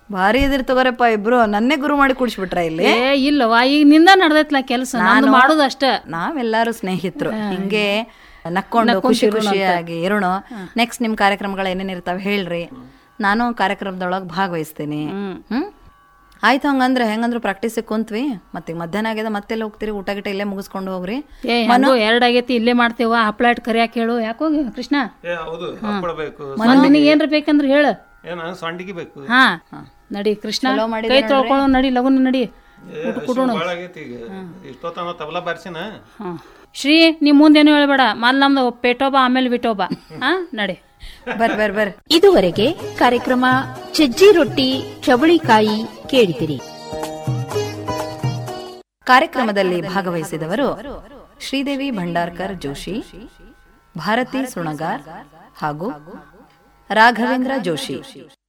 ಭಾರಿ ಇದ್ರಿ ತಗೋರಪ್ಪ ಇಬ್ರು ನನ್ನೇ ಗುರು ಮಾಡಿ ಕುಡಿಸ್ಬಿಟ್ರ ಇಲ್ಲಿ ಏ ಇಲ್ಲವಾ ಈಗ ನಿಂದ ನಡ್ದೈತ್ಲ ಕೆಲಸ ನಾನು ಮಾಡೋದು ಅಷ್ಟ ನಾವೆಲ್ಲರೂ ಸ್ನೇಹಿತರು ಹಿಂಗೆ ನಕ್ಕೊಂಡು ಖುಷಿ ಖುಷಿಯಾಗಿ ಇರೋಣ ನೆಕ್ಸ್ಟ್ ನಿಮ್ ಕಾರ್ಯಕ್ರಮಗಳು ಏನೇನ್ ಇರ್ತಾವ ಹೇಳ್ರಿ ನಾನು ಕಾರ್ಯಕ್ರಮದೊಳಗೆ ಭಾಗವಹಿಸ್ತೀನಿ ಹ್ಮ್ ಆಯ್ತು ಹಂಗಂದ್ರೆ ಹೆಂಗಂದ್ರು ಪ್ರಾಕ್ಟೀಸ್ ಕುಂತ್ವಿ ಮತ್ತೆ ಈಗ ಮಧ್ಯಾಹ್ನ ಆಗ್ಯದ ಮತ್ತೆಲ್ಲ ಹೋಗ್ತೀರಿ ಊಟ ಗಿಟ ಇಲ್ಲೇ ಮುಗಿಸ್ಕೊಂಡು ಹೋಗ್ರಿ ಏ ಹೆಂಗೋ ಎರಡ್ ಆಗೈತಿ ಇಲ್ಲೇ ಮಾಡ್ತೇವ ಹಪ್ಳ ಇಟ್ ಕರಿಯಾಕ ಹೇಳು ಯಾಕೋ ಕೃಷ್ಣ ಏ ಹೌದು ಹಪ್ಪಳ ಬೇಕು ಒಂದ್ ನಿನಗೆ ಏನ್ರ ಬೇಕಂದ್ರ ಹೇಳು ಏನ ಸಂಡಿಗೆ ಬೇಕು ಹಾ ನಡಿ ಕೃಷ್ಣ ಕೈ ತೊಳ್ಕೊಳ್ಳೋ ನಡಿ ಲಗುನ ನಡಿ ಏ, ಹಸು ಭಾಳ ಆಗೈತಿ ಈಗ ಇಷ್ಟೊತ್ತ ತಬಲಾ ಬಾರ್ಸಿನ ಹಾ ಶ್ರೀ ನೀ ಮುಂದೇನು ಹೇಳ್ಬೇಡ ಮೊದ್ಲು ನಮ್ದು ಪೇಟೋಬ ಆಮೇಲೆ ವಿಟೋಬ ಹಾ ನಡಿ ಬರ್ ಬರ್ ಬರ್ ಇದುವರೆಗೆ ಕಾರ್ಯಕ್ರಮ ಸಜ್ಜಿ ರೊಟ್ಟಿ ಚವಳಿಕಾಯಿ ಕೇಳಿದಿರಿ ಕಾರ್ಯಕ್ರಮದಲ್ಲಿ ಭಾಗವಹಿಸಿದವರು ಶ್ರೀದೇವಿ ಭಂಡಾರ್ಕರ್ ಜೋಶಿ ಭಾರತಿ ಸುಣಗಾರ್ ಹಾಗೂ ರಾಘವೇಂದ್ರ ಜೋಶಿ